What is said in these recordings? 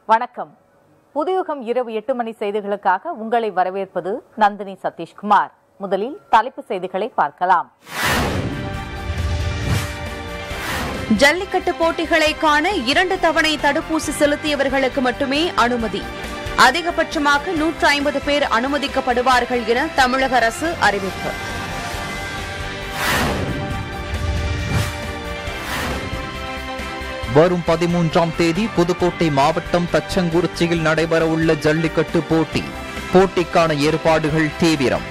வணக்கம் புதுயுகம் இரவு எட்டு மணி செய்திகளுக்காக உங்களை வரவேற்பது நந்தினி சதீஷ்குமார் முதலில் தலைப்புச் செய்திகளை பார்க்கலாம் ஜல்லிக்கட்டு போட்டிகளை காண இரண்டு தவணை தடுப்பூசி செலுத்தியவர்களுக்கு மட்டுமே அனுமதி அதிகபட்சமாக நூற்று ஐம்பது பேர் அனுமதிக்கப்படுவார்கள் என தமிழக அரசு அறிவிப்பு வரும் பதிமூன்றாம் தேதி புதுக்கோட்டை மாவட்டம் தச்சங்குறிச்சியில் நடைபெறவுள்ள ஜல்லிக்கட்டு போட்டி போட்டிக்கான ஏற்பாடுகள் தீவிரம்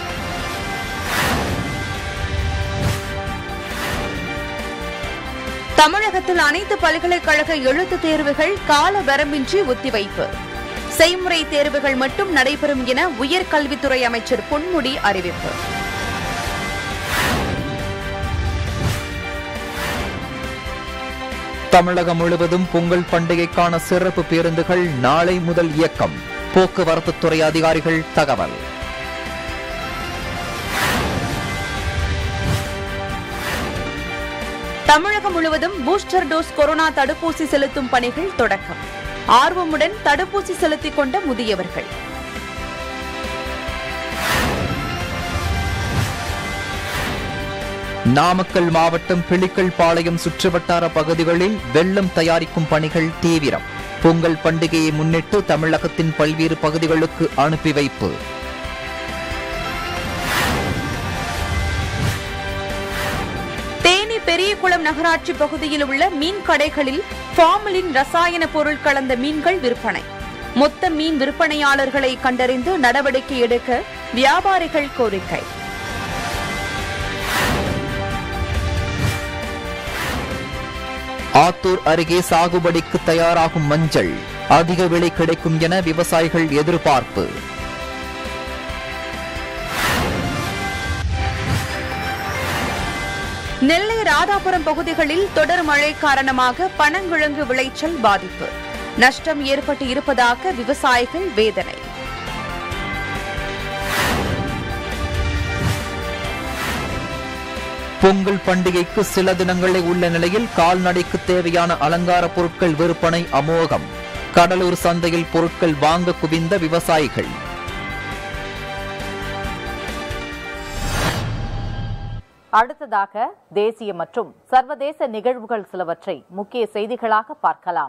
தமிழகத்தில் அனைத்து பல்கலைக்கழக எழுத்துத் தேர்வுகள் கால வரம்பின்றி ஒத்திவைப்பு செய்முறை தேர்வுகள் மட்டும் நடைபெறும் என உயர்கல்வித்துறை அமைச்சர் பொன்முடி அறிவிப்பு தமிழகம் முழுவதும் பொங்கல் பண்டிகைக்கான சிறப்பு பேருந்துகள் நாளை முதல் இயக்கம் போக்குவரத்து துறை அதிகாரிகள் தகவல் தமிழகம் முழுவதும் பூஸ்டர் டோஸ் கொரோனா தடுப்பூசி செலுத்தும் பணிகள் தொடக்கம் ஆர்வமுடன் தடுப்பூசி செலுத்திக் கொண்ட முதியவர்கள் நாமக்கல் மாவட்டம் பிளிக்கல் பாளையம் சுற்றுவட்டார பகுதிகளில் வெள்ளம் தயாரிக்கும் பணிகள் தீவிரம் பொங்கல் பண்டிகையை முன்னிட்டு தமிழகத்தின் பல்வேறு பகுதிகளுக்கு அனுப்பி வைப்பு தேனி பெரியகுளம் நகராட்சி பகுதியில் உள்ள மீன் கடைகளில் ஃபார்மலின் ரசாயன பொருள் கலந்த மீன்கள் விற்பனை மொத்த மீன் விற்பனையாளர்களை கண்டறிந்து நடவடிக்கை எடுக்க வியாபாரிகள் கோரிக்கை ஆத்தூர் அருகே சாகுபடிக்கு தயாராகும் மஞ்சள் அதிக விலை கிடைக்கும் என விவசாயிகள் எதிர்பார்ப்பு நெல்லை ராதாபுரம் பகுதிகளில் தொடர் மழை காரணமாக பனங்கிழங்கு விளைச்சல் பாதிப்பு நஷ்டம் ஏற்பட்டு இருப்பதாக விவசாயிகள் வேதனை பொங்கல் பண்டிகைக்கு சில தினங்களே உள்ள நிலையில் கால்நடைக்கு தேவையான அலங்கார பொருட்கள் விற்பனை அமோகம் கடலூர் சந்தையில் பொருட்கள் வாங்க குவிந்த விவசாயிகள் அடுத்ததாக தேசிய மற்றும் சர்வதேச நிகழ்வுகள் சிலவற்றை முக்கிய செய்திகளாக பார்க்கலாம்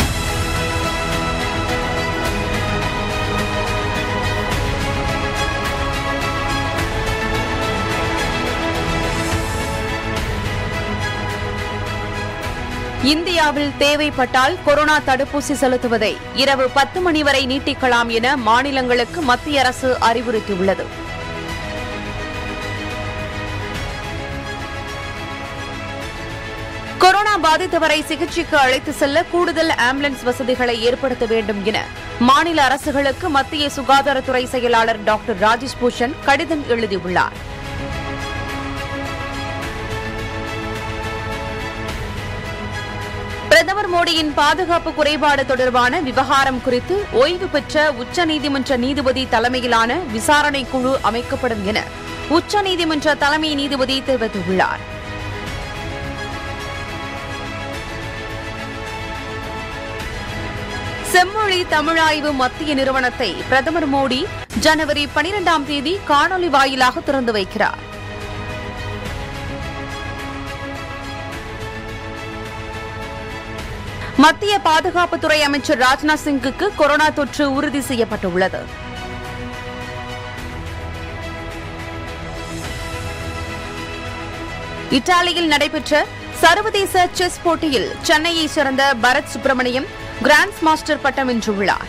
இந்தியாவில் தேவைப்பட்டால் கொரோனா தடுப்பூசி செலுத்துவதை இரவு பத்து மணி வரை நீட்டிக்கலாம் என மாநிலங்களுக்கு மத்திய அரசு அறிவுறுத்தியுள்ளது கொரோனா பாதித்தவரை சிகிச்சைக்கு அழைத்து செல்ல கூடுதல் ஆம்புலன்ஸ் வசதிகளை ஏற்படுத்த வேண்டும் என மாநில அரசுகளுக்கு மத்திய சுகாதாரத்துறை செயலாளர் டாக்டர் ராஜேஷ் பூஷன் கடிதம் எழுதியுள்ளார் பிரதமர் மோடியின் பாதுகாப்பு குறைபாடு தொடர்பான விவகாரம் குறித்து ஓய்வு பெற்ற உச்சநீதிமன்ற நீதிபதி தலைமையிலான விசாரணை குழு அமைக்கப்படும் என உச்சநீதிமன்ற தலைமை நீதிபதி தெரிவித்துள்ளார் செம்மொழி தமிழாய்வு மத்திய நிறுவனத்தை பிரதமர் மோடி ஜனவரி பனிரெண்டாம் தேதி காணொலி வாயிலாக திறந்து வைக்கிறார் மத்திய பாதுகாப்புத்துறை அமைச்சர் ராஜ்நாத் சிங்குக்கு கொரோனா தொற்று உறுதி செய்யப்பட்டுள்ளது இத்தாலியில் நடைபெற்ற சர்வதேச செஸ் போட்டியில் சென்னையைச் சேர்ந்த பரத் சுப்பிரமணியம் கிராண்ட்ஸ் மாஸ்டர் பட்டம் வென்றுள்ளார்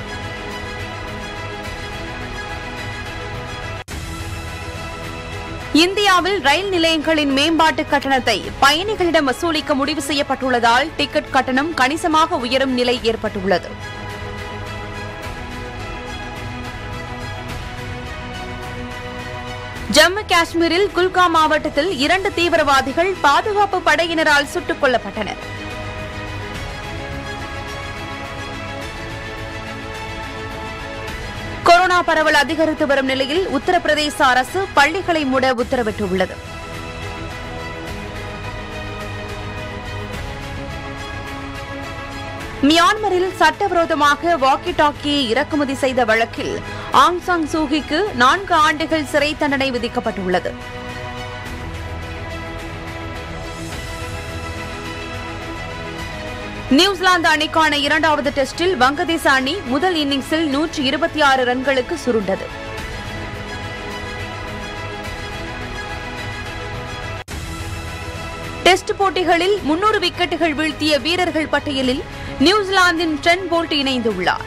இந்தியாவில் ரயில் நிலையங்களின் மேம்பாட்டு கட்டணத்தை பயணிகளிடம் வசூலிக்க முடிவு செய்யப்பட்டுள்ளதால் டிக்கெட் கட்டணம் கணிசமாக உயரும் நிலை ஏற்பட்டுள்ளது ஜம்மு காஷ்மீரில் குல்காம் மாவட்டத்தில் இரண்டு தீவிரவாதிகள் பாதுகாப்பு படையினரால் சுட்டுக் கொல்லப்பட்டனர் கொரோனா பரவல் அதிகரித்து வரும் நிலையில் உத்தரப்பிரதேச அரசு பள்ளிகளை மூட உத்தரவிட்டுள்ளது மியான்மரில் சட்டவிரோதமாக வாக்கி டாக்கியை இறக்குமதி செய்த வழக்கில் ஆங் சாங் சூகிக்கு நான்கு ஆண்டுகள் சிறை தண்டனை விதிக்கப்பட்டுள்ளது நியூசிலாந்து அணிக்கான இரண்டாவது டெஸ்டில் வங்கதேச அணி முதல் இன்னிங்ஸில் நூற்று இருபத்தி ஆறு ரன்களுக்கு சுருண்டது டெஸ்ட் போட்டிகளில் முன்னூறு விக்கெட்டுகள் வீழ்த்திய வீரர்கள் பட்டியலில் நியூசிலாந்தின் ட்ரென் போல்ட் இணைந்துள்ளார்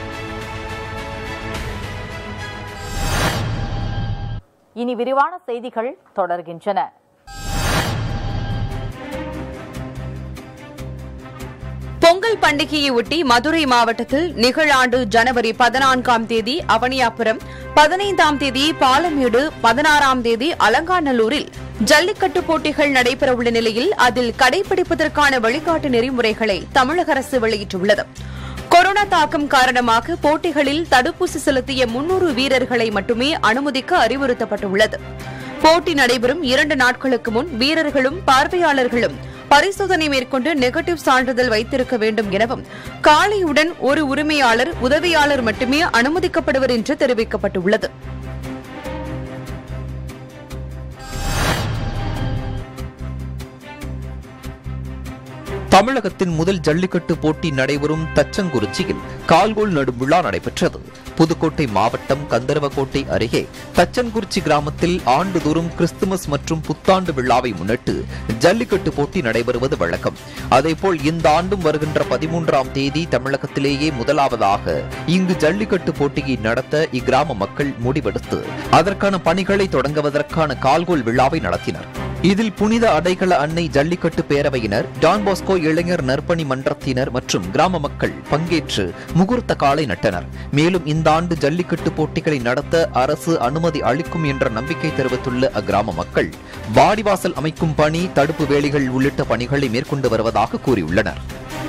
இனி விரிவான செய்திகள் தொடர்கின்றன பொங்கல் பண்டிகையை ஒட்டி மதுரை மாவட்டத்தில் நிகழாண்டு ஜனவரி பதினான்காம் தேதி அவனியாபுரம் பதினைந்தாம் தேதி பாலமேடு பதினாறாம் தேதி அலங்காநல்லூரில் ஜல்லிக்கட்டு போட்டிகள் நடைபெறவுள்ள நிலையில் அதில் கடைபிடிப்பதற்கான வழிகாட்டு நெறிமுறைகளை தமிழக அரசு வெளியிட்டுள்ளது கொரோனா தாக்கம் காரணமாக போட்டிகளில் தடுப்பூசி செலுத்திய முன்னூறு வீரர்களை மட்டுமே அனுமதிக்க அறிவுறுத்தப்பட்டுள்ளது போட்டி நடைபெறும் இரண்டு நாட்களுக்கு முன் வீரர்களும் பார்வையாளர்களும் பரிசோதனை மேற்கொண்டு நெகட்டிவ் சான்றிதழ் வைத்திருக்க வேண்டும் எனவும் காளையுடன் ஒரு உரிமையாளர் உதவியாளர் மட்டுமே அனுமதிக்கப்படுவர் என்று தெரிவிக்கப்பட்டுள்ளது தமிழகத்தின் முதல் ஜல்லிக்கட்டு போட்டி நடைபெறும் தச்சங்குறிச்சியில் கால்கோள் நடும் விழா நடைபெற்றது புதுக்கோட்டை மாவட்டம் கந்தரவக்கோட்டை அருகே தச்சன்குறிச்சி கிராமத்தில் ஆண்டுதோறும் கிறிஸ்துமஸ் மற்றும் புத்தாண்டு விழாவை முன்னிட்டு ஜல்லிக்கட்டு போட்டி நடைபெறுவது வழக்கம் அதேபோல் இந்த ஆண்டும் வருகின்ற பதிமூன்றாம் தேதி தமிழகத்திலேயே முதலாவதாக இங்கு ஜல்லிக்கட்டு போட்டியை நடத்த இக்கிராம மக்கள் முடிவெடுத்து அதற்கான பணிகளை தொடங்குவதற்கான கால்கோள் விழாவை நடத்தினர் இதில் புனித அடைக்கல அன்னை ஜல்லிக்கட்டு பேரவையினர் டான் பாஸ்கோ இளைஞர் நற்பணி மன்றத்தினர் மற்றும் கிராம மக்கள் பங்கேற்று முகூர்த்த காலை நட்டனர் மேலும் இந்த ஆண்டு ஜல்லிக்கட்டு போட்டிகளை நடத்த அரசு அனுமதி அளிக்கும் என்ற நம்பிக்கை தெரிவித்துள்ள அக்கிராம மக்கள் வாடிவாசல் அமைக்கும் பணி தடுப்பு வேலிகள் உள்ளிட்ட பணிகளை மேற்கொண்டு வருவதாக கூறியுள்ளனர்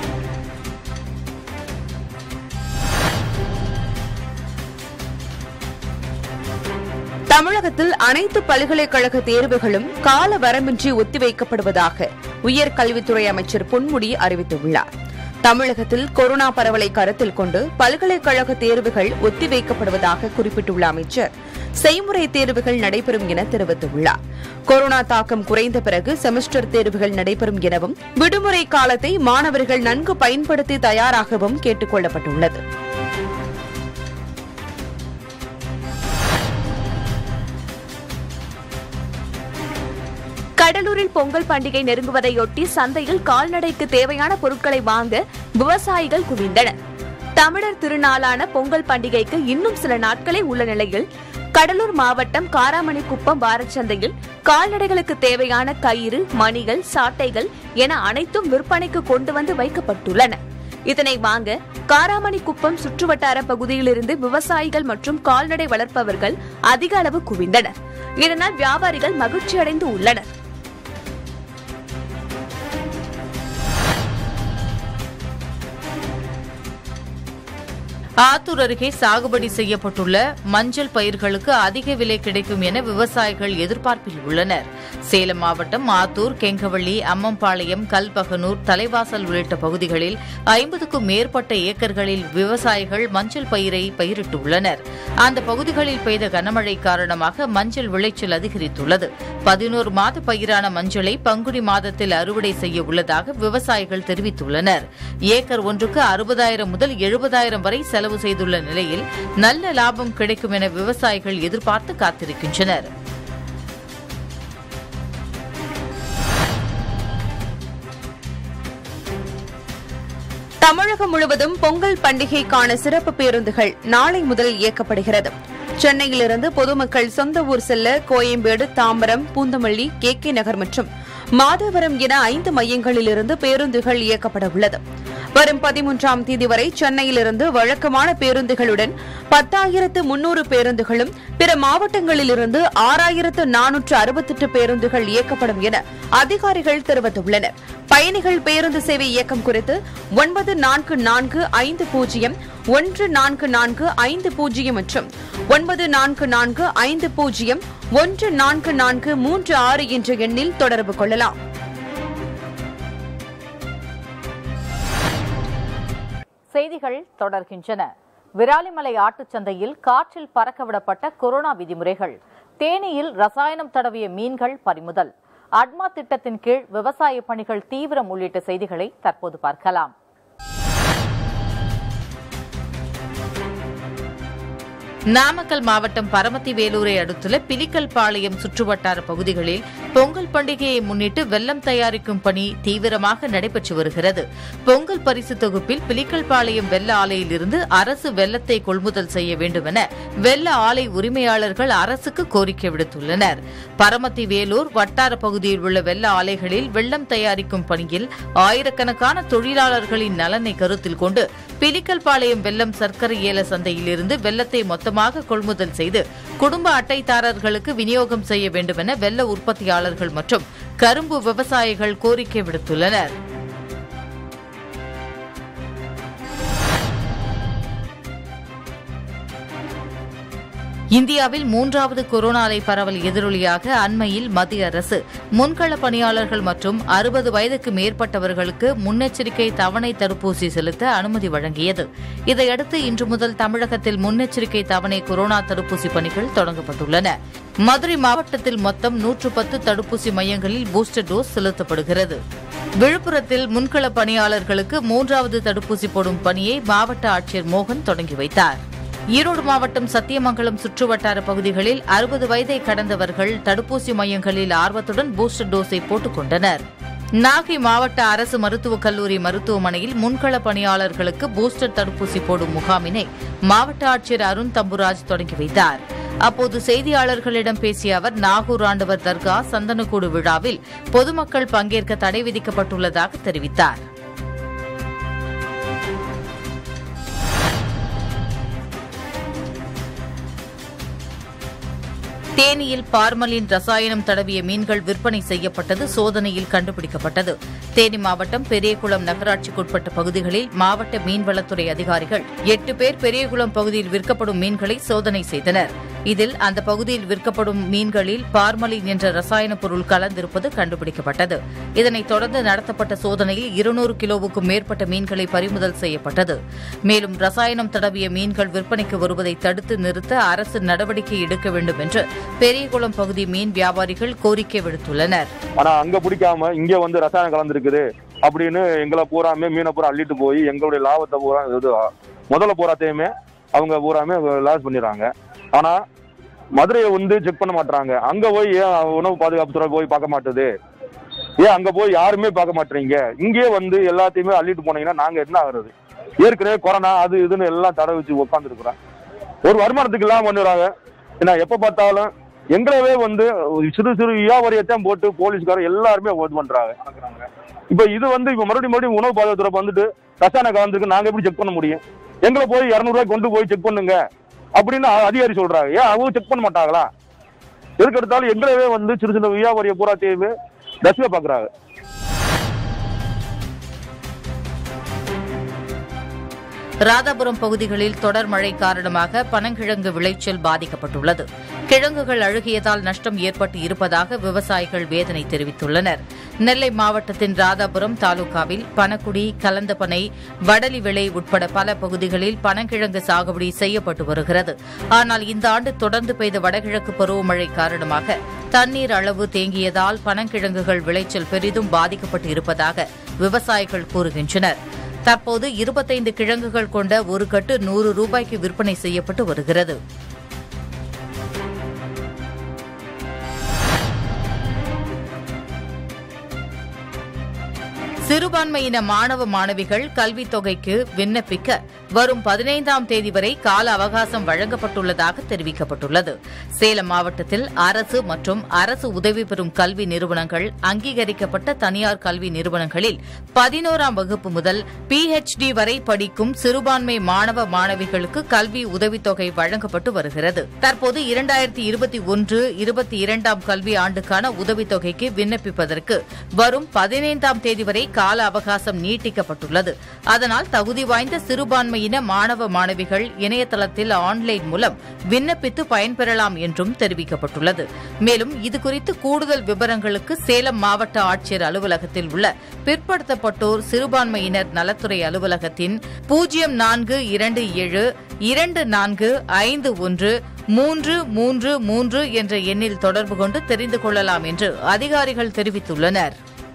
தமிழகத்தில் அனைத்து பல்கலைக்கழக தேர்வுகளும் கால வரம்பின்றி ஒத்திவைக்கப்படுவதாக உயர்கல்வித்துறை அமைச்சர் பொன்முடி அறிவித்துள்ளார் தமிழகத்தில் கொரோனா பரவலை கருத்தில் கொண்டு பல்கலைக்கழக தேர்வுகள் ஒத்திவைக்கப்படுவதாக குறிப்பிட்டுள்ள அமைச்சர் செய்முறை தேர்வுகள் நடைபெறும் என தெரிவித்துள்ளார் கொரோனா தாக்கம் குறைந்த பிறகு செமஸ்டர் தேர்வுகள் நடைபெறும் எனவும் விடுமுறை காலத்தை மாணவர்கள் நன்கு பயன்படுத்தி தயாராகவும் கேட்டுக் கொள்ளப்பட்டுள்ளது கடலூரில் பொங்கல் பண்டிகை நெருங்குவதையொட்டி சந்தையில் கால்நடைக்கு தேவையான பொருட்களை வாங்க விவசாயிகள் குவிந்தனர் தமிழர் திருநாளான பொங்கல் பண்டிகைக்கு இன்னும் சில நாட்களே உள்ள நிலையில் கடலூர் மாவட்டம் காராமணி குப்பம் வாரச்சந்தையில் கால்நடைகளுக்கு தேவையான கயிறு மணிகள் சாட்டைகள் என அனைத்தும் விற்பனைக்கு கொண்டு வந்து வைக்கப்பட்டுள்ளன இதனை வாங்க காராமணி குப்பம் சுற்றுவட்டார பகுதியிலிருந்து விவசாயிகள் மற்றும் கால்நடை வளர்ப்பவர்கள் அதிக அளவு குவிந்தனர் இதனால் வியாபாரிகள் மகிழ்ச்சியடைந்து உள்ளனர் ஆத்தூர் அருகே சாகுபடி செய்யப்பட்டுள்ள மஞ்சள் பயிர்களுக்கு அதிக விலை கிடைக்கும் என விவசாயிகள் எதிர்பார்ப்பில் உள்ளனர் சேலம் மாவட்டம் ஆத்தூர் கெங்கவள்ளி அம்மம்பாளையம் கல்பகனூர் தலைவாசல் உள்ளிட்ட பகுதிகளில் ஐம்பதுக்கும் மேற்பட்ட ஏக்கர்களில் விவசாயிகள் மஞ்சள் பயிரை பயிரிட்டுள்ளனர் அந்த பகுதிகளில் பெய்த கனமழை காரணமாக மஞ்சள் விளைச்சல் அதிகரித்துள்ளது பதினோரு மாத பயிரான மஞ்சளை பங்குனி மாதத்தில் அறுவடை செய்ய உள்ளதாக விவசாயிகள் தெரிவித்துள்ளனர் ஏக்கர் ஒன்றுக்கு அறுபதாயிரம் முதல் எழுபதாயிரம் வரை செலவு செய்துள்ள நிலையில் நல்ல லாபம் கிடைக்கும் என விவசாயிகள் எதிர்பார்த்து காத்திருக்கின்றனர் தமிழகம் முழுவதும் பொங்கல் பண்டிகைக்கான சிறப்பு பேருந்துகள் நாளை முதல் இயக்கப்படுகிறது சென்னையிலிருந்து பொதுமக்கள் சொந்த ஊர் செல்ல கோயம்பேடு தாம்பரம் பூந்தமல்லி கே கே நகர் மற்றும் மாதவரம் என ஐந்து மையங்களிலிருந்து பேருந்துகள் இயக்கப்பட உள்ளது வரும் பதிமூன்றாம் தேதி வரை சென்னையிலிருந்து வழக்கமான பேருந்துகளுடன் பத்தாயிரத்து முன்னூறு பேருந்துகளும் பிற மாவட்டங்களிலிருந்து ஆறாயிரத்து நானூற்று அறுபத்தெட்டு பேருந்துகள் இயக்கப்படும் என அதிகாரிகள் தெரிவித்துள்ளனர் பயணிகள் பேருந்து சேவை இயக்கம் குறித்து ஒன்பது நான்கு நான்கு ஐந்து பூஜ்ஜியம் ஒன்று நான்கு நான்கு ஐந்து பூஜ்ஜியம் மற்றும் ஒன்பது நான்கு நான்கு ஐந்து பூஜ்ஜியம் ஒன்று நான்கு நான்கு மூன்று ஆறு என்ற எண்ணில் தொடர்பு கொள்ளலாம் செய்திகள் தொடர்கின்றன விராலிமலை ஆட்டுச்சந்தையில் காற்றில் பறக்கவிடப்பட்ட கொரோனா விதிமுறைகள் தேனியில் ரசாயனம் தடவிய மீன்கள் பறிமுதல் அட்மா திட்டத்தின் கீழ் விவசாய பணிகள் தீவிரம் உள்ளிட்ட செய்திகளை தற்போது பார்க்கலாம் நாமக்கல் மாவட்டம் பரமத்தி வேலூரை அடுத்துள்ள பிலிக்கல் பாளையம் சுற்றுவட்டார பகுதிகளில் பொங்கல் பண்டிகையை முன்னிட்டு வெல்லம் தயாரிக்கும் பணி தீவிரமாக நடைபெற்று வருகிறது பொங்கல் பரிசு தொகுப்பில் பிலிக்கல் பாளையம் வெள்ள ஆலையிலிருந்து அரசு வெள்ளத்தை கொள்முதல் செய்ய வேண்டும் என வெள்ள ஆலை உரிமையாளர்கள் அரசுக்கு கோரிக்கை விடுத்துள்ளனர் பரமத்தி வேலூர் வட்டார பகுதியில் உள்ள வெள்ள ஆலைகளில் வெள்ளம் தயாரிக்கும் பணியில் ஆயிரக்கணக்கான தொழிலாளர்களின் நலனை கருத்தில் கொண்டு பிலிக்கல் பாளையம் வெள்ளம் சர்க்கரை ஏல சந்தையிலிருந்து வெள்ளத்தை மொத்தமாக கொள்முதல் செய்து குடும்ப அட்டைதாரர்களுக்கு விநியோகம் செய்ய வேண்டும் என வெள்ள உற்பத்தியாளர்கள் மற்றும் கரும்பு விவசாயிகள் கோரிக்கை விடுத்துள்ளனர் இந்தியாவில் மூன்றாவது கொரோனா அலை பரவல் எதிரொலியாக அண்மையில் மத்திய அரசு முன்கள பணியாளர்கள் மற்றும் அறுபது வயதுக்கு மேற்பட்டவர்களுக்கு முன்னெச்சரிக்கை தவணை தடுப்பூசி செலுத்த அனுமதி வழங்கியது இதையடுத்து இன்று முதல் தமிழகத்தில் முன்னெச்சரிக்கை தவணை கொரோனா தடுப்பூசி பணிகள் தொடங்கப்பட்டுள்ளன மதுரை மாவட்டத்தில் மொத்தம் நூற்று பத்து தடுப்பூசி மையங்களில் பூஸ்டர் டோஸ் செலுத்தப்படுகிறது விழுப்புரத்தில் முன்கள பணியாளர்களுக்கு மூன்றாவது தடுப்பூசி போடும் பணியை மாவட்ட ஆட்சியர் மோகன் தொடங்கி வைத்தார் ஈரோடு மாவட்டம் சத்தியமங்கலம் சுற்றுவட்டார பகுதிகளில் அறுபது வயதை கடந்தவர்கள் தடுப்பூசி மையங்களில் ஆர்வத்துடன் பூஸ்டர் டோஸை போட்டுக் கொண்டனர் நாகை மாவட்ட அரசு மருத்துவக் கல்லூரி மருத்துவமனையில் முன்கள பணியாளர்களுக்கு பூஸ்டர் தடுப்பூசி போடும் முகாமினை மாவட்ட ஆட்சியர் அருண் தம்புராஜ் தொடங்கி வைத்தார் அப்போது செய்தியாளர்களிடம் பேசிய அவர் நாகூர் ஆண்டவர் தர்கா சந்தனக்கூடு விழாவில் பொதுமக்கள் பங்கேற்க தடை விதிக்கப்பட்டுள்ளதாக தெரிவித்தார் தேனியில் பார்மலின் ரசாயனம் தடவிய மீன்கள் விற்பனை செய்யப்பட்டது சோதனையில் கண்டுபிடிக்கப்பட்டது தேனி மாவட்டம் பெரியகுளம் நகராட்சிக்குட்பட்ட பகுதிகளில் மாவட்ட மீன்வளத்துறை அதிகாரிகள் எட்டு பேர் பெரியகுளம் பகுதியில் விற்கப்படும் மீன்களை சோதனை செய்தனர் இதில் அந்த பகுதியில் விற்கப்படும் மீன்களில் பார்மலின் என்ற ரசாயன பொருள் கலந்திருப்பது கண்டுபிடிக்கப்பட்டது இதனைத் தொடர்ந்து நடத்தப்பட்ட சோதனையில் இருநூறு கிலோவுக்கும் மேற்பட்ட மீன்களை பறிமுதல் செய்யப்பட்டது மேலும் ரசாயனம் தடவிய மீன்கள் விற்பனைக்கு வருவதை தடுத்து நிறுத்த அரசு நடவடிக்கை எடுக்க வேண்டும் என்று பெரியகுளம் பகுதி மீன் வியாபாரிகள் கோரிக்கை விடுத்துள்ளனர் ஆனா அங்க பிடிக்காம இங்க வந்து ரசாயனம் கலந்துருக்குது அப்படின்னு எங்களை பூராமே மீனை பூரா அள்ளிட்டு போய் எங்களுடைய லாபத்தை பூரா இது முதல்ல பூராத்தையுமே அவங்க பூராமே லாஸ் பண்ணிடுறாங்க ஆனா மதுரையை வந்து செக் பண்ண மாட்டாங்க அங்க போய் ஏன் உணவு பாதுகாப்பு துறை போய் பார்க்க மாட்டுது ஏன் அங்க போய் யாருமே பார்க்க மாட்டீங்க இங்கேயே வந்து எல்லாத்தையுமே அள்ளிட்டு போனீங்கன்னா நாங்க என்ன ஆகுறது ஏற்கனவே கொரோனா அது இதுன்னு எல்லாம் தடை வச்சு உட்காந்துருக்குறோம் ஒரு வருமானத்துக்கு இல்லாம பண்ணுறாங்க ஏன்னா எப்ப பார்த்தாலும் எங்களவே வந்து சிறு சிறு வியாபாரியத்தையும் போட்டு போலீஸ்காரர் எல்லாருமே ஓட் பண்றாங்க இப்ப இது வந்து இப்ப மறுபடியும் மறுபடியும் உணவு பாதுகாத்துறை வந்துட்டு ரசாயன கலந்துருக்கு நாங்க எப்படி செக் பண்ண முடியும் எங்களை போய் இரநூறுவாய்க்கு கொண்டு போய் செக் பண்ணுங்க அப்படின்னு அதிகாரி சொல்றாங்க ஏன் அவங்க செக் பண்ண மாட்டாங்களா எதுக்கு எடுத்தாலும் எங்களவே வந்து சிறு சிறு வியாபாரிய பூராத்தையுமே தசிய பாக்குறாங்க ராதாபுரம் பகுதிகளில் தொடர் மழை காரணமாக பனங்கிழங்கு விளைச்சல் பாதிக்கப்பட்டுள்ளது கிழங்குகள் அழுகியதால் நஷ்டம் ஏற்பட்டு இருப்பதாக விவசாயிகள் வேதனை தெரிவித்துள்ளனர் நெல்லை மாவட்டத்தின் ராதாபுரம் தாலுகாவில் பனக்குடி கலந்தபனை வடலிவிளை உட்பட பல பகுதிகளில் பனங்கிழங்கு சாகுபடி செய்யப்பட்டு வருகிறது ஆனால் இந்த ஆண்டு தொடர்ந்து பெய்த வடகிழக்கு பருவமழை காரணமாக தண்ணீர் அளவு தேங்கியதால் பனங்கிழங்குகள் விளைச்சல் பெரிதும் பாதிக்கப்பட்டு இருப்பதாக விவசாயிகள் கூறுகின்றனர் தற்போது இருபத்தைந்து கிழங்குகள் கொண்ட ஒரு கட்டு நூறு ரூபாய்க்கு விற்பனை செய்யப்பட்டு வருகிறது சிறுபான்மையின மாணவ மாணவிகள் கல்வித் தொகைக்கு விண்ணப்பிக்க வரும் பதினைந்தாம் தேதி வரை கால அவகாசம் வழங்கப்பட்டுள்ளதாக தெரிவிக்கப்பட்டுள்ளது சேலம் மாவட்டத்தில் அரசு மற்றும் அரசு உதவி பெறும் கல்வி நிறுவனங்கள் அங்கீகரிக்கப்பட்ட தனியார் கல்வி நிறுவனங்களில் பதினோராம் வகுப்பு முதல் பிஹெச்டி வரை படிக்கும் சிறுபான்மை மாணவ மாணவிகளுக்கு கல்வி உதவித்தொகை வழங்கப்பட்டு வருகிறது தற்போது இரண்டாயிரத்தி இருபத்தி ஒன்று இருபத்தி இரண்டாம் கல்வி ஆண்டுக்கான உதவித்தொகைக்கு விண்ணப்பிப்பதற்கு வரும் பதினைந்தாம் தேதி வரை கால அவகாசம் நீட்டிக்கப்பட்டுள்ளது அதனால் தகுதி வாய்ந்த சிறுபான்மையின மாணவ மாணவிகள் இணையதளத்தில் ஆன்லைன் மூலம் விண்ணப்பித்து பயன்பெறலாம் என்றும் தெரிவிக்கப்பட்டுள்ளது மேலும் இதுகுறித்து கூடுதல் விவரங்களுக்கு சேலம் மாவட்ட ஆட்சியர் அலுவலகத்தில் உள்ள பிற்படுத்தப்பட்டோர் சிறுபான்மையினர் நலத்துறை அலுவலகத்தின் பூஜ்ஜியம் நான்கு இரண்டு ஏழு இரண்டு நான்கு ஐந்து ஒன்று மூன்று மூன்று மூன்று என்ற எண்ணில் தொடர்பு கொண்டு தெரிந்து கொள்ளலாம் என்று அதிகாரிகள் தெரிவித்துள்ளனர்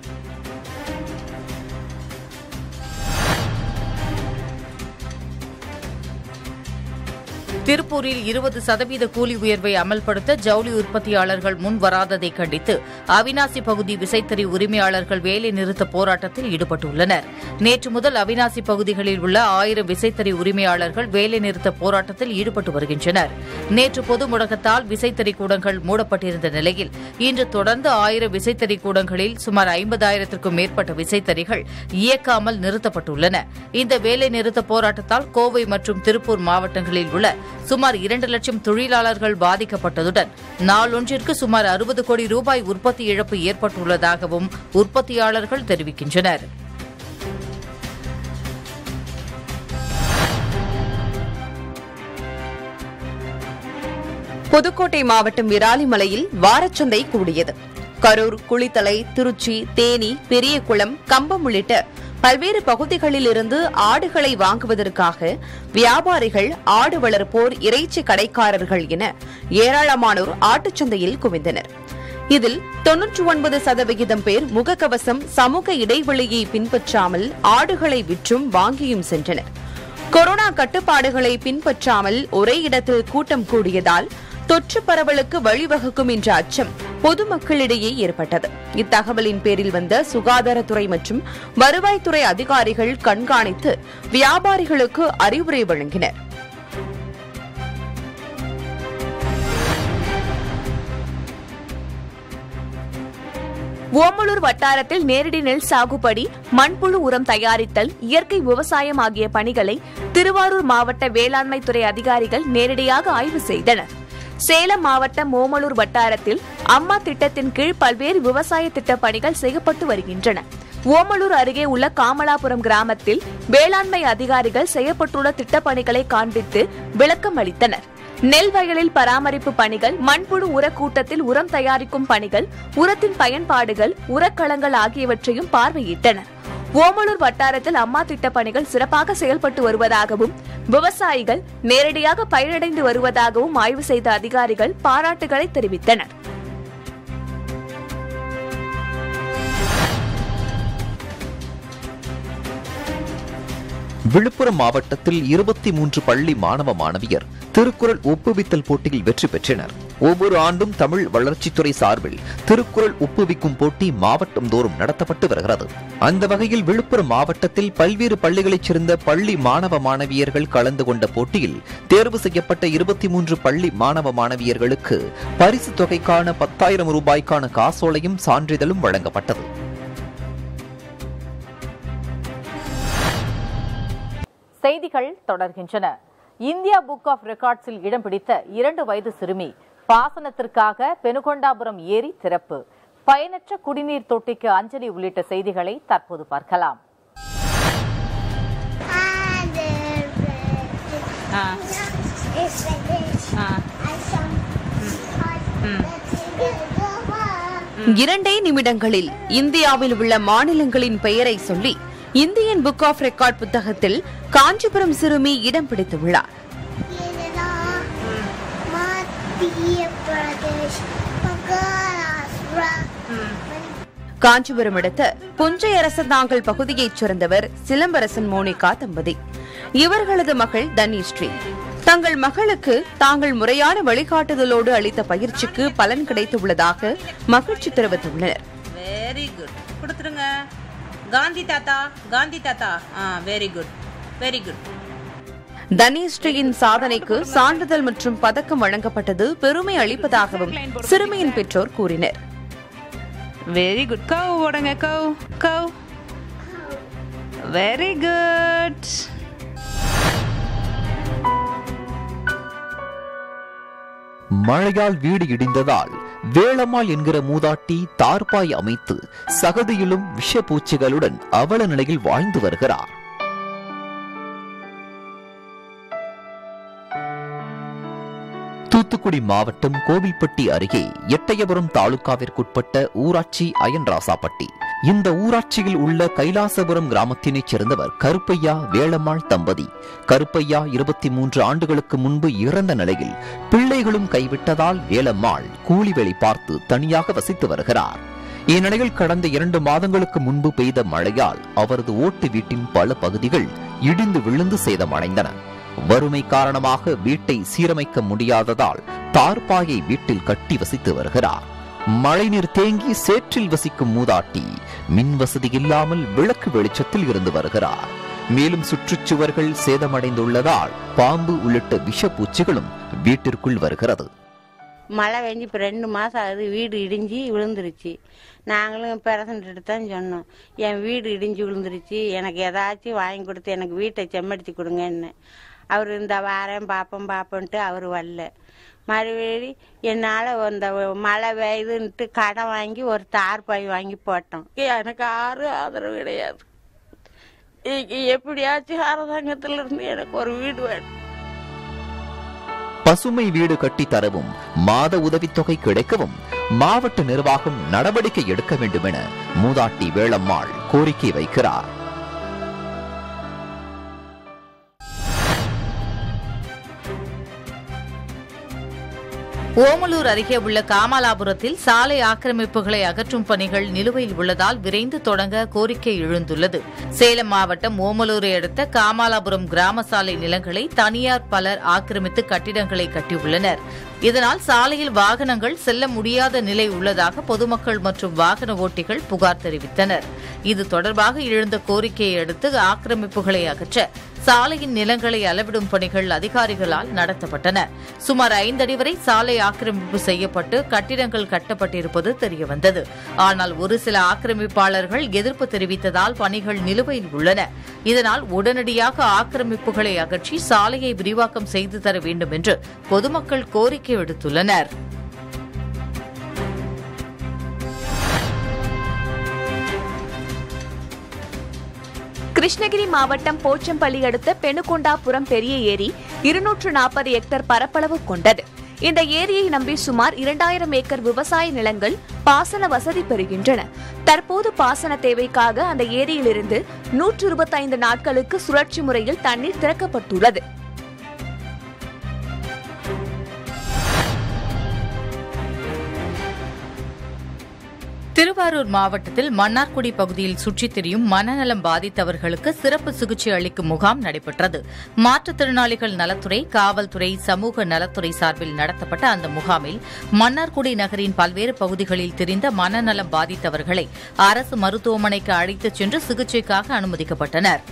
திருப்பூரில் இருபது சதவீத கூலி உயர்வை அமல்படுத்த ஜவுளி உற்பத்தியாளர்கள் முன் வராததை கண்டித்து அவினாசி பகுதி விசைத்தறி உரிமையாளர்கள் வேலை நிறுத்த போராட்டத்தில் ஈடுபட்டுள்ளனர் நேற்று முதல் அவினாசி பகுதிகளில் உள்ள ஆயிரம் விசைத்தறி உரிமையாளர்கள் வேலை நிறுத்த போராட்டத்தில் ஈடுபட்டு வருகின்றனர் நேற்று பொது முடக்கத்தால் விசைத்தறி கூடங்கள் மூடப்பட்டிருந்த நிலையில் இன்று தொடர்ந்து ஆயிரம் விசைத்தறி கூடங்களில் சுமார் ஐம்பதாயிரத்திற்கும் மேற்பட்ட விசைத்தறிகள் இயக்காமல் நிறுத்தப்பட்டுள்ளன இந்த வேலை நிறுத்த போராட்டத்தால் கோவை மற்றும் திருப்பூர் மாவட்டங்களில் உள்ள சுமார் இரண்டு லட்சம் தொழிலாளர்கள் பாதிக்கப்பட்டதுடன் நாளொன்றிற்கு சுமார் அறுபது கோடி ரூபாய் உற்பத்தி இழப்பு ஏற்பட்டுள்ளதாகவும் உற்பத்தியாளர்கள் தெரிவிக்கின்றனர் புதுக்கோட்டை மாவட்டம் விராலிமலையில் வாரச்சந்தை கூடியது கரூர் குளித்தலை திருச்சி தேனி பெரியகுளம் கம்பம் உள்ளிட்ட பல்வேறு பகுதிகளில் இருந்து ஆடுகளை வாங்குவதற்காக வியாபாரிகள் ஆடு வளர்ப்போர் இறைச்சி கடைக்காரர்கள் என ஏராளமானோர் ஆட்டுச்சந்தையில் குவிந்தனர் இதில் தொன்னூற்றி ஒன்பது சதவிகிதம் பேர் முகக்கவசம் சமூக இடைவெளியை பின்பற்றாமல் ஆடுகளை விற்றும் வாங்கியும் சென்றனர் கொரோனா கட்டுப்பாடுகளை பின்பற்றாமல் ஒரே இடத்தில் கூட்டம் கூடியதால் தொற்று பரவலுக்கு வழிவகுக்கும் என்ற அச்சம் பொதுமக்களிடையே ஏற்பட்டது இத்தகவலின் பேரில் வந்த சுகாதாரத்துறை மற்றும் வருவாய்த்துறை அதிகாரிகள் கண்காணித்து வியாபாரிகளுக்கு அறிவுரை வழங்கினர் ஓமலூர் வட்டாரத்தில் நேரடி நெல் சாகுபடி மண்புழு உரம் தயாரித்தல் இயற்கை விவசாயம் ஆகிய பணிகளை திருவாரூர் மாவட்ட வேளாண்மை துறை அதிகாரிகள் நேரடியாக ஆய்வு செய்தனர் சேலம் மாவட்டம் ஓமலூர் வட்டாரத்தில் அம்மா திட்டத்தின் கீழ் பல்வேறு விவசாய திட்ட பணிகள் செய்யப்பட்டு வருகின்றன ஓமலூர் அருகே உள்ள காமலாபுரம் கிராமத்தில் வேளாண்மை அதிகாரிகள் செய்யப்பட்டுள்ள திட்டப்பணிகளை காண்பித்து விளக்கம் அளித்தனர் நெல் வயலில் பராமரிப்பு பணிகள் மண்புழு உர கூட்டத்தில் உரம் தயாரிக்கும் பணிகள் உரத்தின் பயன்பாடுகள் உரக்களங்கள் ஆகியவற்றையும் பார்வையிட்டனர் ஓமலூர் வட்டாரத்தில் அம்மா திட்ட பணிகள் சிறப்பாக செயல்பட்டு வருவதாகவும் விவசாயிகள் நேரடியாக பயனடைந்து வருவதாகவும் ஆய்வு செய்த அதிகாரிகள் பாராட்டுகளை தெரிவித்தனர் விழுப்புரம் மாவட்டத்தில் இருபத்தி மூன்று பள்ளி மாணவ மாணவியர் திருக்குறள் ஒப்புவித்தல் போட்டியில் வெற்றி பெற்றனர் ஒவ்வொரு ஆண்டும் தமிழ் வளர்ச்சித்துறை சார்பில் திருக்குறள் ஒப்புவிக்கும் போட்டி மாவட்டம் தோறும் நடத்தப்பட்டு வருகிறது அந்த வகையில் விழுப்புரம் மாவட்டத்தில் பல்வேறு பள்ளிகளைச் சேர்ந்த பள்ளி மாணவ மாணவியர்கள் கலந்து கொண்ட போட்டியில் தேர்வு செய்யப்பட்ட இருபத்தி மூன்று பள்ளி மாணவ மாணவியர்களுக்கு பரிசு தொகைக்கான பத்தாயிரம் ரூபாய்க்கான காசோலையும் சான்றிதழும் வழங்கப்பட்டது செய்திகள் தொடர்கின்றன இந்தியா புக் ஆஃப் ரெக்கார்ட்ஸில் இடம் பிடித்த இரண்டு வயது சிறுமி பாசனத்திற்காக பெனுகொண்டாபுரம் ஏரி திறப்பு பயனற்ற குடிநீர் தொட்டிக்கு அஞ்சலி உள்ளிட்ட செய்திகளை தற்போது பார்க்கலாம் இரண்டே நிமிடங்களில் இந்தியாவில் உள்ள மாநிலங்களின் பெயரை சொல்லி இந்தியன் புக் ஆஃப் ரெக்கார்ட் புத்தகத்தில் காஞ்சிபுரம் சிறுமி இடம் பிடித்துள்ளார் केरला मध्य प्रदेश महाराष्ट्र காஞ்சிபுரம் அடுத்த புஞ்சை அரசந்தாங்கல் பகுதியைச் சேர்ந்தவர் சிலம்பரசன் மோனிகா தம்பதி இவர்களது மகள் தன்யஸ்ரீ தங்கள் மகளுக்கு தாங்கள் முறையான வழிகாட்டுதலோடு அளித்த பயிற்சிக்கு பலன் கிடைத்துள்ளதாக மகிழ்ச்சி தெரிவித்துள்ளனர் வெரி குட் கொடுத்துருங்க காந்தி தாத்தா காந்தி தாத்தா ஆ வெரி குட் வெரி குட் தன்யஸ்ரீயின் சாதனைக்கு சான்றிதழ் மற்றும் பதக்கம் வழங்கப்பட்டது பெருமை அளிப்பதாகவும் சிறுமியின் பெற்றோர் கூறினர் வெரி குட் கவ் ஓடுங்க கவ் கவ் வெரி குட் மழையால் வீடு இடிந்ததால் வேளம்மாள் என்கிற மூதாட்டி தார்பாய் அமைத்து சகதியிலும் விஷப்பூச்சிகளுடன் அவல நிலையில் வாழ்ந்து வருகிறார் தூத்துக்குடி மாவட்டம் கோவில்பட்டி அருகே எட்டயபுரம் தாலுகாவிற்குட்பட்ட ஊராட்சி அயன்ராசாப்பட்டி இந்த ஊராட்சியில் உள்ள கைலாசபுரம் கிராமத்தினைச் சேர்ந்தவர் கருப்பையா வேளம்மாள் தம்பதி கருப்பையா இருபத்தி மூன்று ஆண்டுகளுக்கு முன்பு இறந்த நிலையில் பிள்ளைகளும் கைவிட்டதால் வேலம்மாள் கூலி வேலை பார்த்து தனியாக வசித்து வருகிறார் இந்நிலையில் கடந்த இரண்டு மாதங்களுக்கு முன்பு பெய்த மழையால் அவரது ஓட்டு வீட்டின் பல பகுதிகள் இடிந்து விழுந்து சேதமடைந்தன வறுமை காரணமாக வீட்டை சீரமைக்க முடியாததால் தார்பாயை வீட்டில் கட்டி வசித்து வருகிறார் மழைநீர் தேங்கி சேற்றில் வசிக்கும் மூதாட்டி மின் வசதி இல்லாமல் விளக்கு வெளிச்சத்தில் இருந்து வருகிறார் மேலும் சுற்றுச்சுவர்கள் சேதமடைந்துள்ளதால் பாம்பு உள்ளிட்ட விஷப்பூச்சிகளும் வீட்டிற்குள் வருகிறது மழை பெஞ்சு இப்போ ரெண்டு மாதம் ஆகுது வீடு இடிஞ்சு விழுந்துருச்சு நாங்களும் பிரசன்ட்டு தான் சொன்னோம் என் வீடு இடிஞ்சு விழுந்துருச்சு எனக்கு ஏதாச்சும் வாங்கி கொடுத்து எனக்கு வீட்டை செம்மடிச்சு கொடுங்கன்னு அவர் இந்த வாரேன் பார்ப்போம் பார்ப்போன்ட்டு அவர் வரல மறுபடி என்னால் இந்த மழை பெய்யுதுன்ட்டு கடன் வாங்கி ஒரு தார் பாய் வாங்கி போட்டோம் எனக்கு யாரும் ஆதரவு கிடையாது இன்னைக்கு எப்படியாச்சும் அரசாங்கத்துல இருந்து எனக்கு ஒரு வீடு வேணும் பசுமை வீடு கட்டி தரவும் மாத உதவித்தொகை கிடைக்கவும் மாவட்ட நிர்வாகம் நடவடிக்கை எடுக்க வேண்டும் என மூதாட்டி வேளம்மாள் கோரிக்கை வைக்கிறார் ஓமலூர் அருகே உள்ள காமலாபுரத்தில் சாலை ஆக்கிரமிப்புகளை அகற்றும் பணிகள் நிலுவையில் உள்ளதால் விரைந்து தொடங்க கோரிக்கை எழுந்துள்ளது சேலம் மாவட்டம் ஓமலூரை அடுத்த காமாலாபுரம் கிராம சாலை நிலங்களை தனியார் பலர் ஆக்கிரமித்து கட்டிடங்களை கட்டியுள்ளனர் இதனால் சாலையில் வாகனங்கள் செல்ல முடியாத நிலை உள்ளதாக பொதுமக்கள் மற்றும் வாகன ஓட்டிகள் புகார் தெரிவித்தனர் இது தொடர்பாக எழுந்த கோரிக்கையை அடுத்து ஆக்கிரமிப்புகளை அகற்ற சாலையின் நிலங்களை அளவிடும் பணிகள் அதிகாரிகளால் நடத்தப்பட்டன சுமார் ஐந்தடி வரை சாலை ஆக்கிரமிப்பு செய்யப்பட்டு கட்டிடங்கள் கட்டப்பட்டிருப்பது தெரியவந்தது ஆனால் ஒரு சில ஆக்கிரமிப்பாளர்கள் எதிர்ப்பு தெரிவித்ததால் பணிகள் நிலுவையில் உள்ளன இதனால் உடனடியாக ஆக்கிரமிப்புகளை அகற்றி சாலையை விரிவாக்கம் செய்து தர வேண்டும் என்று பொதுமக்கள் கோரிக்கை விடுத்துள்ளனர் கிருஷ்ணகிரி மாவட்டம் போச்சம்பள்ளி அடுத்த பெணுகொண்டாபுரம் பெரிய ஏரி இருநூற்று நாற்பது ஹெக்டேர் பரப்பளவு கொண்டது இந்த ஏரியை நம்பி சுமார் இரண்டாயிரம் ஏக்கர் விவசாய நிலங்கள் பாசன வசதி பெறுகின்றன தற்போது பாசன தேவைக்காக அந்த ஏரியிலிருந்து நூற்று இருபத்தைந்து நாட்களுக்கு சுழற்சி முறையில் தண்ணீர் திறக்கப்பட்டுள்ளது திருவாரூர் மாவட்டத்தில் மன்னார்குடி பகுதியில் சுற்றித் திரியும் மனநலம் பாதித்தவர்களுக்கு சிறப்பு சிகிச்சை அளிக்கும் முகாம் நடைபெற்றது மாற்றுத்திறனாளிகள் நலத்துறை காவல்துறை சமூக நலத்துறை சார்பில் நடத்தப்பட்ட அந்த முகாமில் மன்னார்குடி நகரின் பல்வேறு பகுதிகளில் திரிந்த மனநலம் பாதித்தவர்களை அரசு மருத்துவமனைக்கு அழைத்துச் சென்று சிகிச்சைக்காக அனுமதிக்கப்பட்டனர்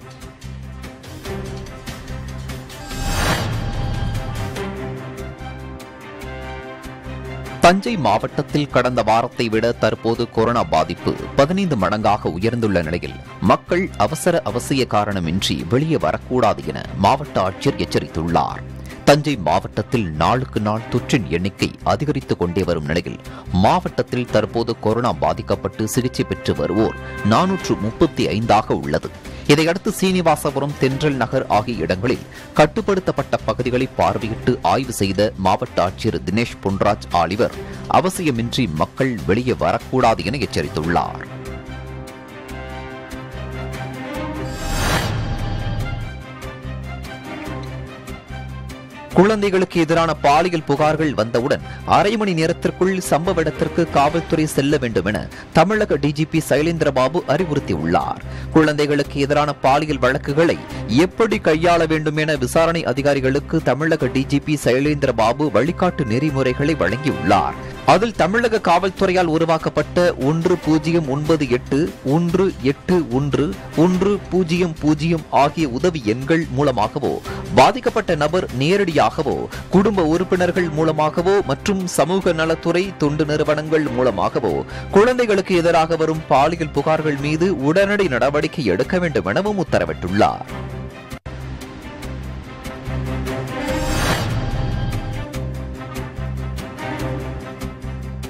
தஞ்சை மாவட்டத்தில் கடந்த வாரத்தை விட தற்போது கொரோனா பாதிப்பு பதினைந்து மடங்காக உயர்ந்துள்ள நிலையில் மக்கள் அவசர அவசிய காரணமின்றி வெளியே வரக்கூடாது என மாவட்ட ஆட்சியர் எச்சரித்துள்ளார் தஞ்சை மாவட்டத்தில் நாளுக்கு நாள் தொற்றின் எண்ணிக்கை அதிகரித்துக் கொண்டே வரும் நிலையில் மாவட்டத்தில் தற்போது கொரோனா பாதிக்கப்பட்டு சிகிச்சை பெற்று வருவோர் நானூற்று முப்பத்தி ஐந்தாக உள்ளது இதையடுத்து சீனிவாசபுரம் தென்றல் நகர் ஆகிய இடங்களில் கட்டுப்படுத்தப்பட்ட பகுதிகளை பார்வையிட்டு ஆய்வு செய்த மாவட்ட ஆட்சியர் தினேஷ் பொன்ராஜ் ஆலிவர் அவசியமின்றி மக்கள் வெளியே வரக்கூடாது என எச்சரித்துள்ளார் குழந்தைகளுக்கு எதிரான பாலியல் புகார்கள் வந்தவுடன் அரை மணி நேரத்திற்குள் சம்பவ இடத்திற்கு காவல்துறை செல்ல வேண்டும் என தமிழக டிஜிபி சைலேந்திரபாபு அறிவுறுத்தியுள்ளார் குழந்தைகளுக்கு எதிரான பாலியல் வழக்குகளை எப்படி கையாள வேண்டும் என விசாரணை அதிகாரிகளுக்கு தமிழக டிஜிபி சைலேந்திரபாபு வழிகாட்டு நெறிமுறைகளை வழங்கியுள்ளார் அதில் தமிழக காவல்துறையால் உருவாக்கப்பட்ட ஒன்று பூஜ்ஜியம் ஒன்பது எட்டு ஒன்று எட்டு ஒன்று ஒன்று பூஜ்ஜியம் பூஜ்ஜியம் ஆகிய உதவி எண்கள் மூலமாகவோ பாதிக்கப்பட்ட நபர் நேரடியாகவோ குடும்ப உறுப்பினர்கள் மூலமாகவோ மற்றும் சமூக நலத்துறை தொண்டு நிறுவனங்கள் மூலமாகவோ குழந்தைகளுக்கு எதிராக வரும் பாலியல் புகார்கள் மீது உடனடி நடவடிக்கை எடுக்க வேண்டும் எனவும் உத்தரவிட்டுள்ளார்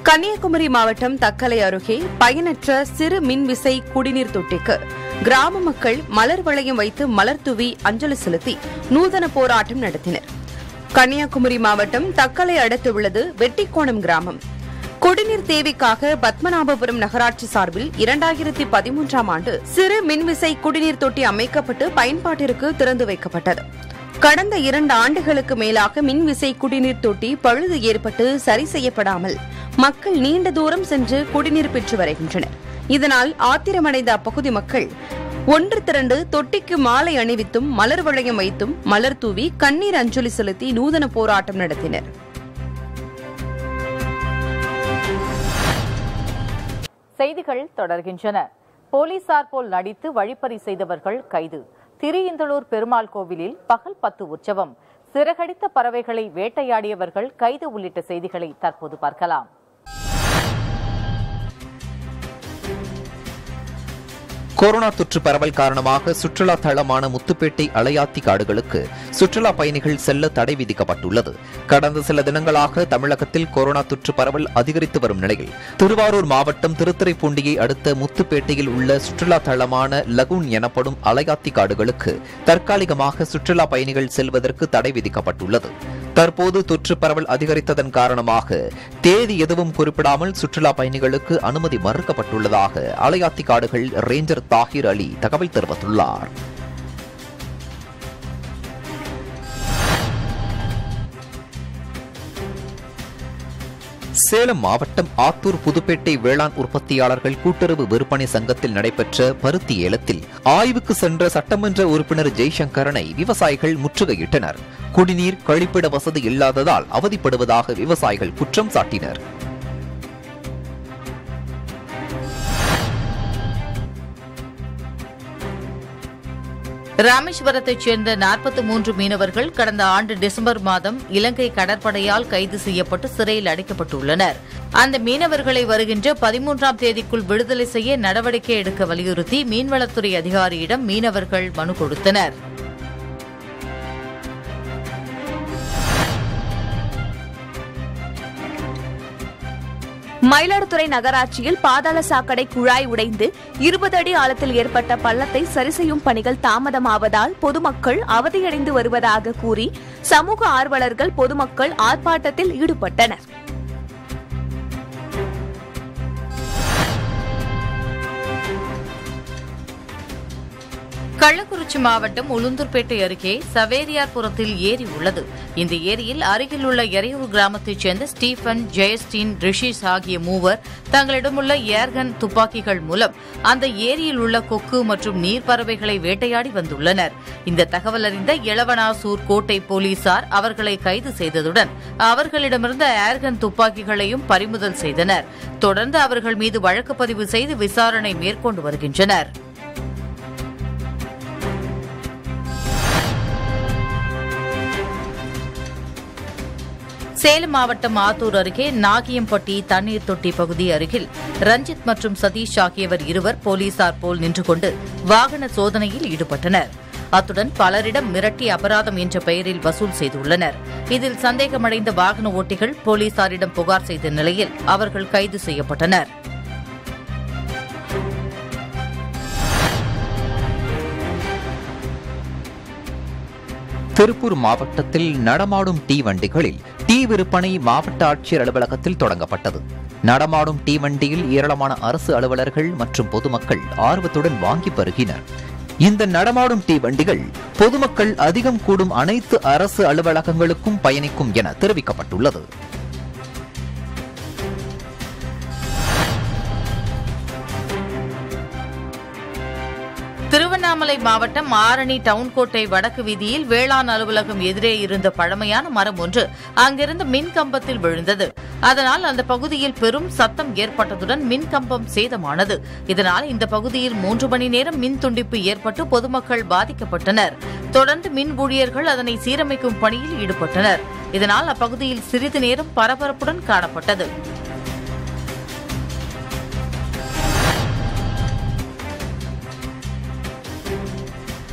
கன்னியாகுமரி மாவட்டம் தக்கலை அருகே பயனற்ற சிறு மின்விசை குடிநீர் தொட்டிக்கு கிராம மக்கள் மலர் வளையம் வைத்து மலர் தூவி அஞ்சலி செலுத்தி நூதன போராட்டம் நடத்தினர் கன்னியாகுமரி மாவட்டம் தக்கலை அடுத்துள்ளது வெட்டிக்கோணம் கிராமம் குடிநீர் தேவைக்காக பத்மநாபபுரம் நகராட்சி சார்பில் இரண்டாயிரத்தி பதிமூன்றாம் ஆண்டு சிறு மின்விசை குடிநீர் தொட்டி அமைக்கப்பட்டு பயன்பாட்டிற்கு திறந்து வைக்கப்பட்டது கடந்த இரண்டு ஆண்டுகளுக்கு மேலாக மின்விசை குடிநீர் தொட்டி பழுது ஏற்பட்டு சரி செய்யப்படாமல் மக்கள் நீண்ட தூரம் சென்று குடிநீர் பெற்று வருகின்றனர் இதனால் ஆத்திரமடைந்த அப்பகுதி மக்கள் ஒன்று திரண்டு தொட்டிக்கு மாலை அணிவித்தும் மலர் வளையம் வைத்தும் மலர் தூவி கண்ணீர் அஞ்சலி செலுத்தி நூதன போராட்டம் நடத்தினர் செய்திகள் தொடர்கின்றன போலீசார் போல் நடித்து வழிப்பறி செய்தவர்கள் கைது திரியிந்தளூர் பெருமாள் கோவிலில் பகல் பத்து உற்சவம் சிறகடித்த பறவைகளை வேட்டையாடியவர்கள் கைது உள்ளிட்ட செய்திகளை தற்போது பார்க்கலாம் கொரோனா தொற்று பரவல் காரணமாக சுற்றுலா தளமான முத்துப்பேட்டை அலையாத்தி காடுகளுக்கு சுற்றுலா பயணிகள் செல்ல தடை விதிக்கப்பட்டுள்ளது கடந்த சில தினங்களாக தமிழகத்தில் கொரோனா தொற்று பரவல் அதிகரித்து வரும் நிலையில் திருவாரூர் மாவட்டம் திருத்துறைப்பூண்டியை அடுத்த முத்துப்பேட்டையில் உள்ள சுற்றுலா தளமான லகுன் எனப்படும் அலையாத்தி காடுகளுக்கு தற்காலிகமாக சுற்றுலா பயணிகள் செல்வதற்கு தடை விதிக்கப்பட்டுள்ளது தற்போது தொற்று பரவல் அதிகரித்ததன் காரணமாக தேதி எதுவும் குறிப்பிடாமல் சுற்றுலா பயணிகளுக்கு அனுமதி மறுக்கப்பட்டுள்ளதாக அலையாத்தி காடுகள் ரேஞ்சர் தாகிர் அலி தகவல் தெரிவித்துள்ளார் சேலம் மாவட்டம் ஆத்தூர் புதுப்பேட்டை வேளாண் உற்பத்தியாளர்கள் கூட்டுறவு விற்பனை சங்கத்தில் நடைபெற்ற பருத்தி ஏலத்தில் ஆய்வுக்கு சென்ற சட்டமன்ற உறுப்பினர் ஜெய்சங்கரனை விவசாயிகள் முற்றுகையிட்டனர் குடிநீர் கழிப்பிட வசதி இல்லாததால் அவதிப்படுவதாக விவசாயிகள் குற்றம் சாட்டினர் ராமேஸ்வரத்தைச் சேர்ந்த நாற்பத்தி மூன்று மீனவர்கள் கடந்த ஆண்டு டிசம்பர் மாதம் இலங்கை கடற்படையால் கைது செய்யப்பட்டு சிறையில் அடைக்கப்பட்டுள்ளனர் அந்த மீனவர்களை வருகின்ற பதிமூன்றாம் தேதிக்குள் விடுதலை செய்ய நடவடிக்கை எடுக்க வலியுறுத்தி மீன்வளத்துறை அதிகாரியிடம் மீனவர்கள் மனு கொடுத்தனர் மயிலாடுதுறை நகராட்சியில் பாதாள சாக்கடை குழாய் உடைந்து இருபது அடி ஆழத்தில் ஏற்பட்ட பள்ளத்தை சரி செய்யும் பணிகள் தாமதமாவதால் பொதுமக்கள் அவதியடைந்து வருவதாக கூறி சமூக ஆர்வலர்கள் பொதுமக்கள் ஆர்ப்பாட்டத்தில் ஈடுபட்டனர் கள்ளக்குறிச்சி மாவட்டம் உளுந்தூர்பேட்டை அருகே சவேரியார்புரத்தில் ஏரி உள்ளது இந்த ஏரியில் அருகில் உள்ள எறையூர் கிராமத்தைச் சேர்ந்த ஸ்டீபன் ஜெயஸ்டீன் ரிஷிஸ் ஆகிய மூவர் தங்களிடமுள்ள ஏர்கன் துப்பாக்கிகள் மூலம் அந்த ஏரியில் உள்ள கொக்கு மற்றும் நீர்ப்பறவைகளை வேட்டையாடி வந்துள்ளனர் இந்த தகவல் அறிந்த இளவனாசூர் கோட்டை போலீசார் அவர்களை கைது செய்ததுடன் அவர்களிடமிருந்த ஏர்கன் துப்பாக்கிகளையும் பறிமுதல் செய்தனர் தொடர்ந்து அவர்கள் மீது வழக்கு பதிவு செய்து விசாரணை மேற்கொண்டு வருகின்றனர் சேலம் மாவட்டம் ஆத்தூர் அருகே நாகியம்பட்டி தண்ணீர் தொட்டி பகுதி அருகில் ரஞ்சித் மற்றும் சதீஷ் ஆகியவர் இருவர் போலீசார் போல் நின்று கொண்டு வாகன சோதனையில் ஈடுபட்டனர் அத்துடன் பலரிடம் மிரட்டி அபராதம் என்ற பெயரில் வசூல் செய்துள்ளனர் இதில் சந்தேகமடைந்த வாகன ஓட்டிகள் போலீசாரிடம் புகார் செய்த நிலையில் அவர்கள் கைது செய்யப்பட்டனர் திருப்பூர் மாவட்டத்தில் நடமாடும் டீ வண்டிகளில் டீ விற்பனை மாவட்ட ஆட்சியர் அலுவலகத்தில் தொடங்கப்பட்டது நடமாடும் டீ வண்டியில் ஏராளமான அரசு அலுவலர்கள் மற்றும் பொதுமக்கள் ஆர்வத்துடன் வாங்கி பருகினர் இந்த நடமாடும் டீ வண்டிகள் பொதுமக்கள் அதிகம் கூடும் அனைத்து அரசு அலுவலகங்களுக்கும் பயணிக்கும் என தெரிவிக்கப்பட்டுள்ளது திருவண்ணாமலை மாவட்டம் ஆரணி டவுன்கோட்டை வடக்கு வீதியில் வேளாண் அலுவலகம் எதிரே இருந்த பழமையான மரம் ஒன்று அங்கிருந்த மின் கம்பத்தில் விழுந்தது அதனால் அந்த பகுதியில் பெரும் சத்தம் ஏற்பட்டதுடன் மின் கம்பம் சேதமானது இதனால் இந்த பகுதியில் மூன்று மணி நேரம் மின் துண்டிப்பு ஏற்பட்டு பொதுமக்கள் பாதிக்கப்பட்டனர் தொடர்ந்து மின் ஊழியர்கள் அதனை சீரமைக்கும் பணியில் ஈடுபட்டனர் இதனால் அப்பகுதியில் சிறிது நேரம் பரபரப்புடன் காணப்பட்டது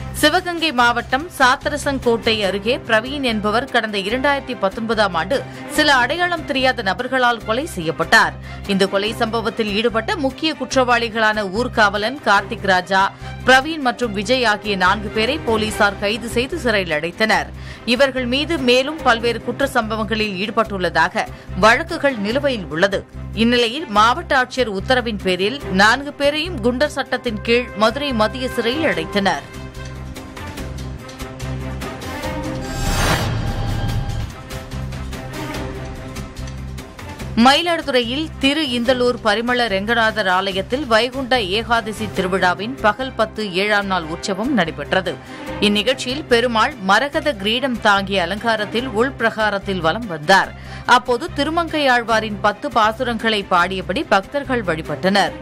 சிவகங்கை மாவட்டம் சாத்தரசங்கோட்டை அருகே பிரவீன் என்பவர் கடந்த இரண்டாயிரத்தி பத்தொன்பதாம் ஆண்டு சில அடையாளம் தெரியாத நபர்களால் கொலை செய்யப்பட்டார் இந்த கொலை சம்பவத்தில் ஈடுபட்ட முக்கிய குற்றவாளிகளான ஊர்காவலன் கார்த்திக் ராஜா பிரவீன் மற்றும் விஜய் ஆகிய நான்கு பேரை போலீசார் கைது செய்து சிறையில் அடைத்தனர் இவர்கள் மீது மேலும் பல்வேறு குற்ற சம்பவங்களில் ஈடுபட்டுள்ளதாக வழக்குகள் நிலுவையில் உள்ளது இந்நிலையில் மாவட்ட ஆட்சியர் உத்தரவின் பேரில் நான்கு பேரையும் குண்டர் சட்டத்தின் கீழ் மதுரை மத்திய சிறையில் அடைத்தனர் மயிலாடுதுறையில் திரு இந்தலூர் பரிமள ரெங்கநாதர் ஆலயத்தில் வைகுண்ட ஏகாதசி திருவிழாவின் பகல் பத்து ஏழாம் நாள் உற்சவம் நடைபெற்றது இந்நிகழ்ச்சியில் பெருமாள் மரகத கிரீடம் தாங்கிய அலங்காரத்தில் உள்பிரகாரத்தில் வலம் வந்தார் அப்போது திருமங்கையாழ்வாரின் பத்து பாசுரங்களை பாடியபடி பக்தர்கள் வழிபட்டனர்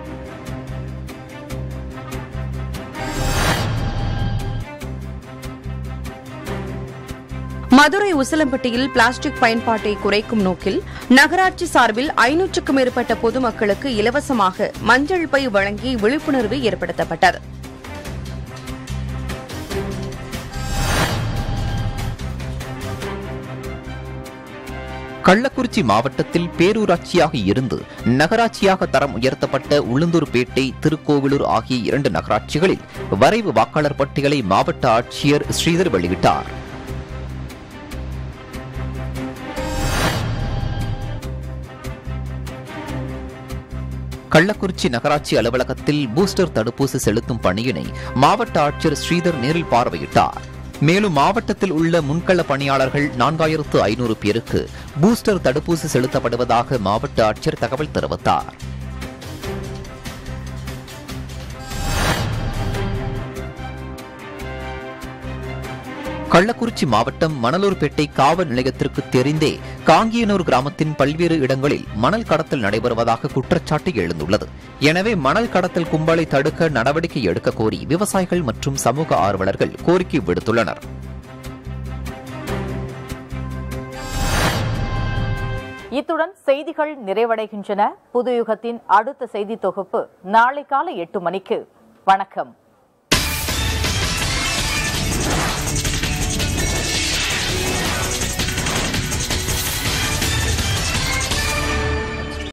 மதுரை உசிலம்பட்டியில் பிளாஸ்டிக் பயன்பாட்டை குறைக்கும் நோக்கில் நகராட்சி சார்பில் ஐநூற்றுக்கும் மேற்பட்ட பொதுமக்களுக்கு இலவசமாக மஞ்சள் பை வழங்கி விழிப்புணர்வு ஏற்படுத்தப்பட்டது கள்ளக்குறிச்சி மாவட்டத்தில் பேரூராட்சியாக இருந்து நகராட்சியாக தரம் உயர்த்தப்பட்ட உளுந்தூர்பேட்டை திருக்கோவிலூர் ஆகிய இரண்டு நகராட்சிகளில் வரைவு வாக்காளர் பட்டியலை மாவட்ட ஆட்சியர் ஸ்ரீதர் வெளியிட்டார் கள்ளக்குறிச்சி நகராட்சி அலுவலகத்தில் பூஸ்டர் தடுப்பூசி செலுத்தும் பணியினை மாவட்ட ஆட்சியர் ஸ்ரீதர் நேரில் பார்வையிட்டார் மேலும் மாவட்டத்தில் உள்ள முன்கள பணியாளர்கள் நான்காயிரத்து ஐநூறு பேருக்கு பூஸ்டர் தடுப்பூசி செலுத்தப்படுவதாக மாவட்ட ஆட்சியர் தகவல் தெரிவித்தார் கள்ளக்குறிச்சி மாவட்டம் மணலூர்பேட்டை காவல் நிலையத்திற்கு தெரிந்தே காங்கியனூர் கிராமத்தின் பல்வேறு இடங்களில் மணல் கடத்தல் நடைபெறுவதாக குற்றச்சாட்டு எழுந்துள்ளது எனவே மணல் கடத்தல் கும்பலை தடுக்க நடவடிக்கை எடுக்க கோரி விவசாயிகள் மற்றும் சமூக ஆர்வலர்கள் கோரிக்கை விடுத்துள்ளனர் இத்துடன் செய்திகள் நிறைவடைகின்றன புதுயுகத்தின் அடுத்த செய்தி தொகுப்பு நாளை காலை எட்டு மணிக்கு வணக்கம்